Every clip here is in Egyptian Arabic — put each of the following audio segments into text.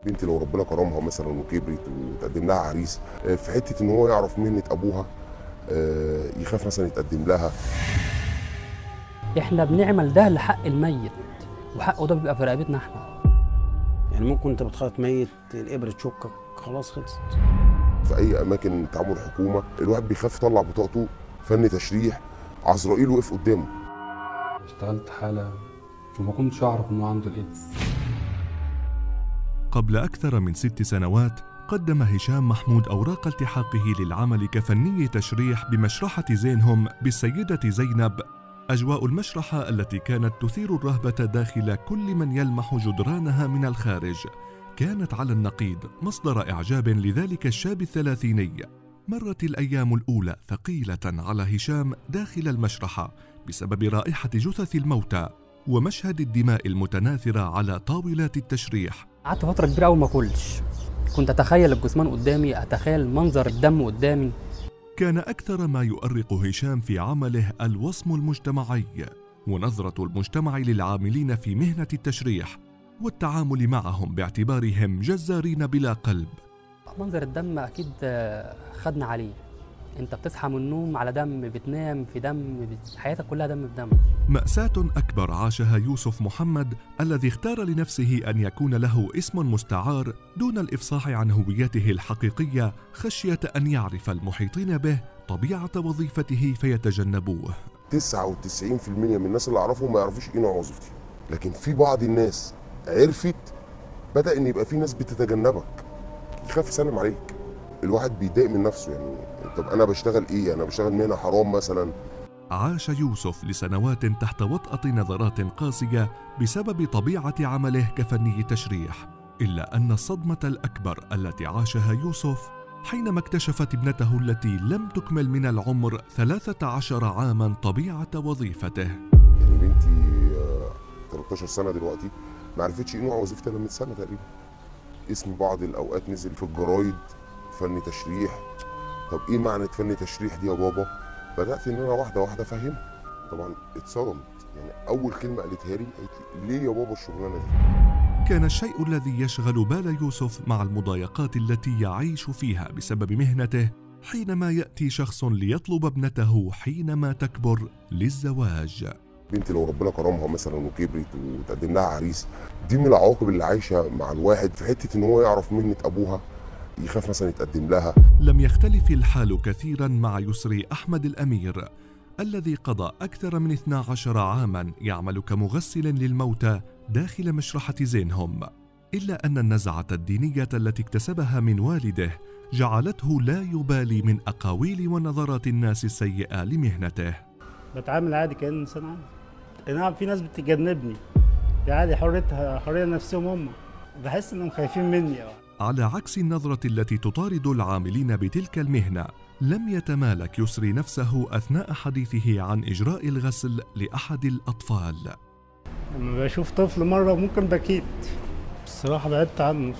بنتي لو ربنا كرمها مثلا وكبرت وتقدم لها عريس آه، في حته ان هو يعرف مهنه ابوها آه، يخاف مثلا يتقدم لها احنا بنعمل ده لحق الميت وحقه ده بيبقى في رقبتنا احنا يعني ممكن انت بتخيط ميت الابره تشكك خلاص خلصت في اي اماكن تعامل حكومه الواحد بيخاف يطلع بطاقته فن تشريح عزرائيل وقف قدامه اشتغلت حالة وما كنتش أعرف إنه عنده الإيدز قبل أكثر من ست سنوات قدم هشام محمود أوراق التحاقه للعمل كفني تشريح بمشرحة زينهم بالسيدة زينب أجواء المشرحة التي كانت تثير الرهبة داخل كل من يلمح جدرانها من الخارج كانت على النقيض مصدر إعجاب لذلك الشاب الثلاثيني مرت الأيام الأولى ثقيلة على هشام داخل المشرحة بسبب رائحة جثث الموتى ومشهد الدماء المتناثرة على طاولات التشريح قعدت فتره كبيره قوي ما اكلش كنت اتخيل الجثمان قدامي اتخيل منظر الدم قدامي كان أكثر ما يؤرق هشام في عمله الوصم المجتمعي ونظرة المجتمع للعاملين في مهنة التشريح والتعامل معهم باعتبارهم جزارين بلا قلب منظر الدم اكيد آه، خدنا عليه انت بتصحى من النوم على دم بتنام في دم بت- حياتك كلها دم في دم مأساة أكبر عاشها يوسف محمد الذي اختار لنفسه أن يكون له اسم مستعار دون الإفصاح عن هويته الحقيقية خشية أن يعرف المحيطين به طبيعة وظيفته فيتجنبوه 99% من الناس اللي اعرفهم ما يعرفوش ايه نوع وظيفتي لكن في بعض الناس عرفت بدا ان يبقى في ناس بتتجنبك يخاف يسلم عليك الواحد بيتضايق من نفسه يعني طب انا بشتغل ايه انا بشتغل مهنه حرام مثلا عاش يوسف لسنوات تحت وطأة نظرات قاسية بسبب طبيعة عمله كفني تشريح إلا أن الصدمة الأكبر التي عاشها يوسف حينما اكتشفت ابنته التي لم تكمل من العمر 13 عاما طبيعة وظيفته يعني بنتي آه، 13 سنه دلوقتي ما عرفتش ايه نوع وظيفتي الا من سنه تقريبا اسم بعض الاوقات نزل في الجرايد فن تشريح طب ايه معنى فن تشريح دي يا بابا بدات ان انا واحده واحده افهمها طبعا اتصدمت يعني اول كلمه قالتها لي قالت لي ليه يا بابا الشغلانه دي كان الشيء الذي يشغل بال يوسف مع المضايقات التي يعيش فيها بسبب مهنته حينما يأتي شخص ليطلب ابنته حينما تكبر للزواج بنتي لو ربنا كرمها مثلا وكبرت وتقدم لها عريس دي من العواقب اللي عايشه مع الواحد في حته ان هو يعرف مهنه ابوها يخاف مثلا يتقدم لها لم يختلف الحال كثيرا مع يسري أحمد الأمير الذي قضى أكثر من 12 عاما يعمل كمغسل للموتى داخل مشرحة زينهم إلا أن النزعة الدينية التي اكتسبها من والده جعلته لا يبالي من أقاويل ونظرات الناس السيئة لمهنته بتعامل عادي كأن إنسان عادي أي نعم في ناس بتجنبني دي عادي حريتها حرية نفسهم هم بحس إنهم خايفين مني أوي على عكس النظرة التي تطارد العاملين بتلك المهنة لم يتمالك يسري نفسه أثناء حديثه عن إجراء الغسل لأحد الأطفال لما بشوف طفل مرة ممكن بكيت الصراحة بعدت عنه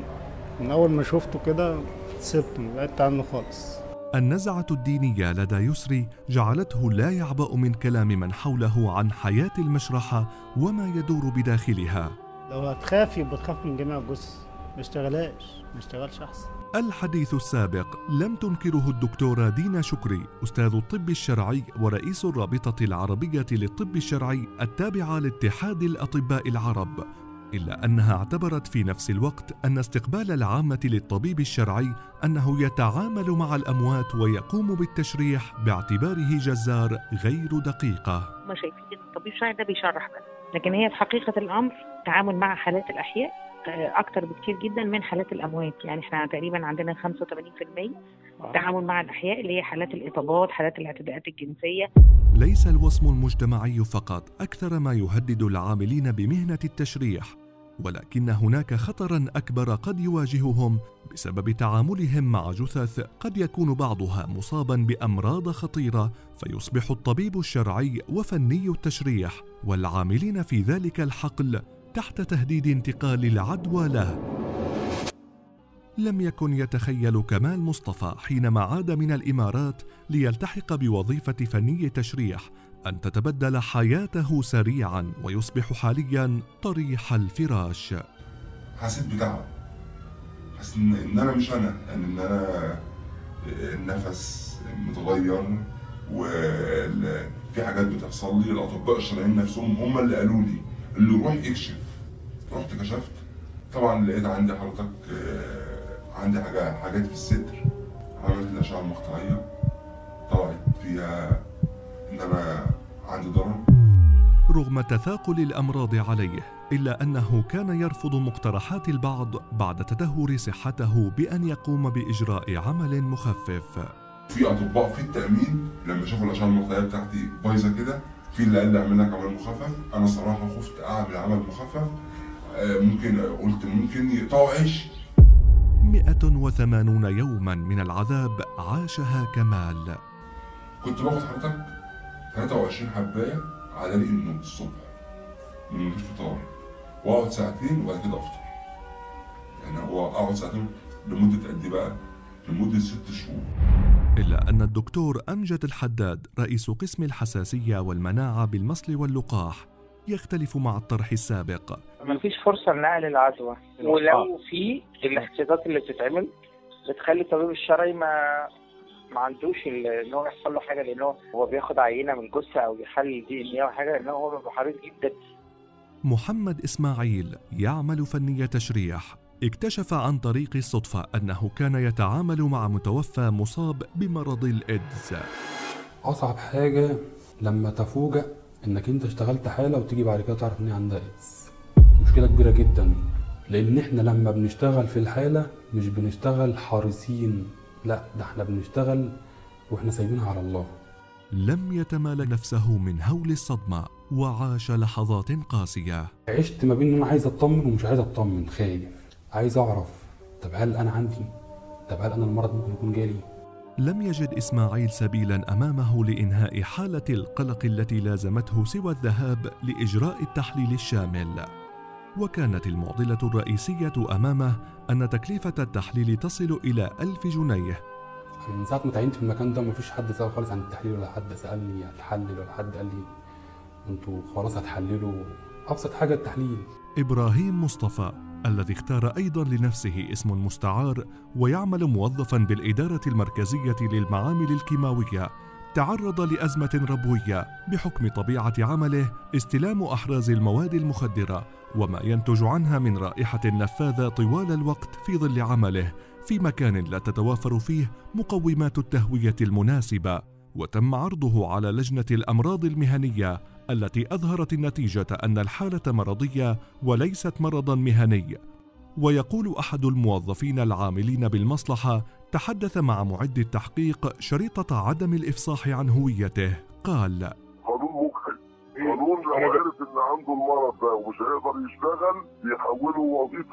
من أول ما شفته كده سبته بعدت عنه خالص النزعة الدينية لدى يسري جعلته لا يعبأ من كلام من حوله عن حياة المشرحة وما يدور بداخلها لو هتخاف يبقى تخاف من جميع الجثث ما اشتغلهاش ما اشتغلش أحسن الحديث السابق لم تنكره الدكتورة دينا شكري أستاذ الطب الشرعي ورئيس الرابطة العربية للطب الشرعي التابعة لاتحاد الأطباء العرب إلا أنها اعتبرت في نفس الوقت أن استقبال العامة للطبيب الشرعي أنه يتعامل مع الأموات ويقوم بالتشريح باعتباره جزار غير دقيقة هم شايفين ان الطبيب الشرعي ده بيشرح بس لكن هي في حقيقه الامر التعامل مع حالات الاحياء آه، اكتر بكتير جدا من حالات الاموات يعني احنا تقريبا عندنا 85% التعامل مع الاحياء اللي هي حالات الاصابات حالات الاعتداءات الجنسيه ليس الوصم المجتمعي فقط أكثر ما يهدد العاملين بمهنة التشريح ولكن هناك خطرا أكبر قد يواجههم بسبب تعاملهم مع جثث قد يكون بعضها مصابا بأمراض خطيرة فيصبح الطبيب الشرعي وفني التشريح والعاملين في ذلك الحقل تحت تهديد انتقال العدوى له لم يكن يتخيل كمال مصطفى حينما عاد من الامارات ليلتحق بوظيفه فني تشريح ان تتبدل حياته سريعا ويصبح حاليا طريح الفراش حسيت بتعب حاسس ان إن انا مش انا يعني ان انا النفس متغير وفي حاجات بتحصل لي الاطباء الشرعيين نفسهم هم اللي قالوا لي اللي روح اكشف رحت كشفت طبعا لقيت عندي حضرتك آه، عندي حاجة حاجات في الصدر عملت الاشعه المقطعيه طلعت فيها ان انا عندي ضرر رغم تثاقل الامراض عليه الا انه كان يرفض مقترحات البعض بعد تدهور صحته بان يقوم باجراء عمل مخفف في اطباء في التامين لما شافوا الاشعه المقطعيه بتاعتي بايظه كده في اللي قال لي اعمل لك عمل مخفف انا صراحه خفت اعمل عمل مخفف آه، ممكن قلت ممكن يقطعوا عيش 180 يوما من العذاب عاشها كمال كنت باخد حضرتك 23 حبايه على ريق النوم الصبح من غير فطار واقعد ساعتين وبعد كده افطر يعني هو اقعد ساعتين لمده قد ايه بقى؟ لمده ست شهور إلا أن الدكتور أمجد الحداد رئيس قسم الحساسية والمناعة بالمصل واللقاح يختلف مع الطرح السابق مفيش فرصة لنقل العدوى ولو في الاحتياطات اللي بتتعمل بتخلي الطبيب الشرعي ما ما عندوش ال- ان هو يحصل له حاجه لان هو هو بياخد عينه من جثه او يحلل دي ان ايه او حاجه لان هو بيبقى حريص جدا محمد إسماعيل يعمل فني تشريح اكتشف عن طريق الصدفة أنه كان يتعامل مع متوفى مصاب بمرض الإيدز اصعب حاجه لما تفوجئ انك انت اشتغلت حاله وتيجي بعد كده تعرف ان هي عندها ايدز مشكله كبيره جدا لان احنا لما بنشتغل في الحاله مش بنشتغل حريصين لا ده احنا بنشتغل واحنا سايبينها على الله لم يتمالك نفسه من هول الصدمة وعاش لحظات قاسية عشت ما بين ان انا عايز اطمن ومش عايز اطمن خايف عايز اعرف طب هل انا عندي طب هل انا المرض ممكن يكون جالي لم يجد إسماعيل سبيلا أمامه لإنهاء حالة القلق التي لازمته سوى الذهاب لإجراء التحليل الشامل وكانت المعضلة الرئيسية أمامه أن تكلفة التحليل تصل إلى ألف جنيه أنا من ساعه ما تعينت في المكان ده مفيش حد سأل خالص عن التحليل ولا حد سالني هتحلل ولا حد قال لي انتوا خلاص هتحللوا ابسط حاجه التحليل إبراهيم مصطفى الذي اختار أيضا لنفسه اسم مستعار ويعمل موظفا بالإدارة المركزية للمعامل الكيماوية تعرض لأزمة ربوية بحكم طبيعة عمله استلام أحراز المواد المخدرة وما ينتج عنها من رائحة نفاذة طوال الوقت في ظل عمله في مكان لا تتوافر فيه مقومات التهوية المناسبة وتم عرضه على لجنة الأمراض المهنية التي أظهرت النتيجة أن الحالة مرضية وليست مرضا مهني ويقول أحد الموظفين العاملين بالمصلحة تحدث مع معد التحقيق شريطة عدم الإفصاح عن هويته قال قانون مجحف قانون لو عرف ان عنده المرض ده ومش هيقدر يشتغل بيحوله وظيفه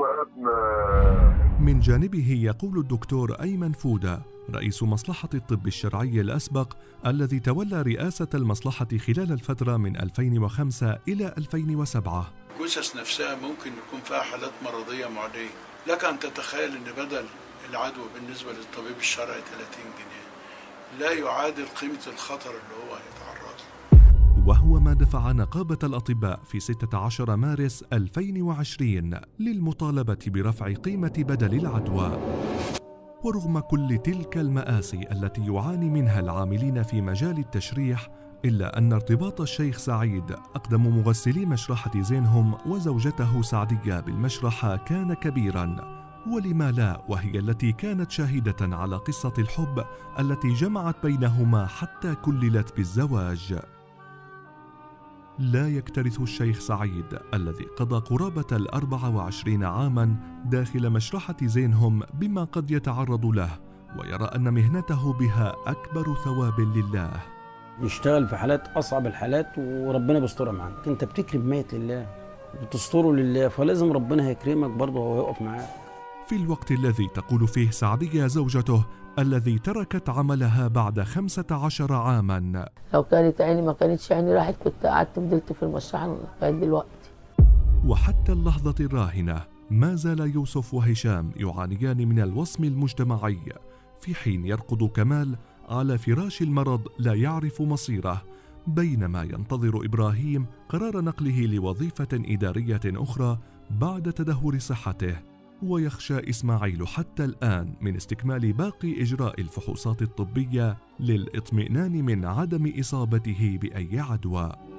ادنى من جانبه يقول الدكتور أيمن فودة رئيس مصلحة الطب الشرعي الأسبق الذي تولى رئاسة المصلحة خلال الفترة من 2005 إلى 2007 الجثث نفسها ممكن يكون فيها حالات مرضية معدية لك أن تتخيل أن بدل العدوى بالنسبة للطبيب الشرعي 30 جنيه لا يعادل قيمة الخطر اللي هو هيتعرض له وهو ما دفع نقابة الأطباء في 16 مارس 2020 للمطالبة برفع قيمة بدل العدوى. ورغم كل تلك المآسي التي يعاني منها العاملين في مجال التشريح، إلا أن ارتباط الشيخ سعيد أقدم مغسلي مشرحة زينهم وزوجته سعدية بالمشرحة كان كبيراً. ولما لا وهي التي كانت شاهدة على قصة الحب التي جمعت بينهما حتى كللت بالزواج. لا يكترث الشيخ سعيد الذي قضى قرابة الأربع وعشرين عاما داخل مشرحة زينهم بما قد يتعرض له ويرى أن مهنته بها أكبر ثواب لله يشتغل في حالات اصعب الحالات وربنا بيسترها معاك انت بتكرم ميت لله بتستره لله فلازم ربنا هيكرمك برضه وهو يقف معاك في الوقت الذي تقول فيه سعدية زوجته الذي تركت عملها بعد خمسة عشر عاما لو كانت عيني ما كانتش عيني راحت كنت قعدت فضلت في المشرحة لغاية دلوقتي وحتى اللحظة الراهنة ما زال يوسف وهشام يعانيان من الوصم المجتمعي في حين يرقد كمال على فراش المرض لا يعرف مصيره بينما ينتظر ابراهيم قرار نقله لوظيفه اداريه اخرى بعد تدهور صحته ويخشى إسماعيل حتى الآن من استكمال باقي إجراء الفحوصات الطبية للإطمئنان من عدم إصابته بأي عدوى